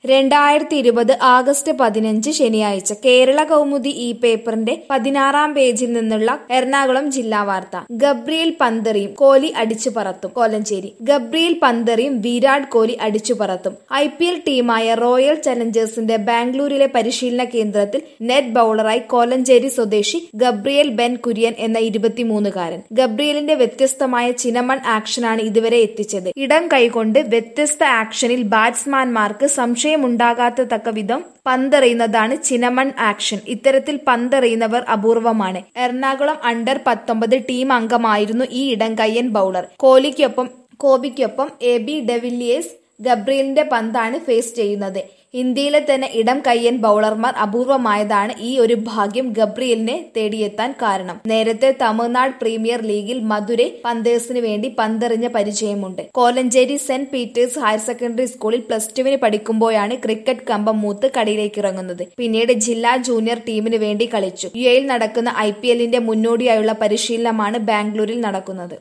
രണ്ടായിരത്തി ഇരുപത് ആഗസ്റ്റ് പതിനഞ്ച് ശനിയാഴ്ച കേരള കൗമുദി ഈ പേപ്പറിന്റെ പതിനാറാം പേജിൽ നിന്നുള്ള എറണാകുളം ജില്ലാ വാർത്ത ഗബ്രിയേൽ പന്തറിയും കോഹ്ലി അടിച്ചു പറത്തും കോലഞ്ചേരി ഗബ്രിയേൽ പന്തറിയും വിരാട് കോഹ്ലി അടിച്ചു പറത്തും ഐ പി എൽ ടീമായ റോയൽ ചലഞ്ചേഴ്സിന്റെ ബാംഗ്ലൂരിലെ പരിശീലന കേന്ദ്രത്തിൽ നെറ്റ് ബൌളറായി കോലഞ്ചേരി സ്വദേശി ഗബ്രിയേൽ ബെൻ കുര്യൻ എന്ന ഇരുപത്തിമൂന്നുകാരൻ ഗബ്രിയേലിന്റെ വ്യത്യസ്തമായ ചിനമൺ ആക്ഷനാണ് ഇതുവരെ എത്തിച്ചത് ഇടം കൈകൊണ്ട് വ്യത്യസ്ത ആക്ഷനിൽ ബാറ്റ്സ്മാൻമാർക്ക് സംശയമുണ്ടാകാത്ത തക്ക വിധം പന്തെറിയുന്നതാണ് ചിനമൺ ആക്ഷൻ ഇത്തരത്തിൽ പന്തെറിയുന്നവർ അപൂർവമാണ് എറണാകുളം അണ്ടർ പത്തൊമ്പത് ടീം അംഗമായിരുന്നു ഈ ഇടംകയ്യൻ ബൌളർ കോഹ്ലിക്കൊപ്പം കോബിക്കൊപ്പം എ ബി ഡെവില്ലിയേഴ്സ് ഗബ്രിയലിന്റെ പന്താണ് ഫേസ് ചെയ്യുന്നത് ഇന്ത്യയിലെ തന്നെ ഇടം കയ്യൻ ബൌളർമാർ അപൂർവമായതാണ് ഈ ഒരു ഭാഗ്യം ഗബ്രിയലിനെ തേടിയെത്താൻ കാരണം നേരത്തെ തമിഴ്നാട് പ്രീമിയർ ലീഗിൽ മധുരൈ പന്തേഴ്സിന് വേണ്ടി പന്തെറിഞ്ഞ പരിചയമുണ്ട് കോലഞ്ചേരി സെന്റ് പീറ്റേഴ്സ് ഹയർ സെക്കൻഡറി സ്കൂളിൽ പ്ലസ് ടുവിന് പഠിക്കുമ്പോഴാണ് ക്രിക്കറ്റ് കമ്പം മൂത്ത് കടയിലേക്ക് ഇറങ്ങുന്നത് പിന്നീട് ജില്ലാ ജൂനിയർ ടീമിന് വേണ്ടി കളിച്ചു യു എയിൽ നടക്കുന്ന ഐ പി എല്ലിന്റെ മുന്നോടിയായുള്ള പരിശീലനമാണ് ബാംഗ്ലൂരിൽ നടക്കുന്നത്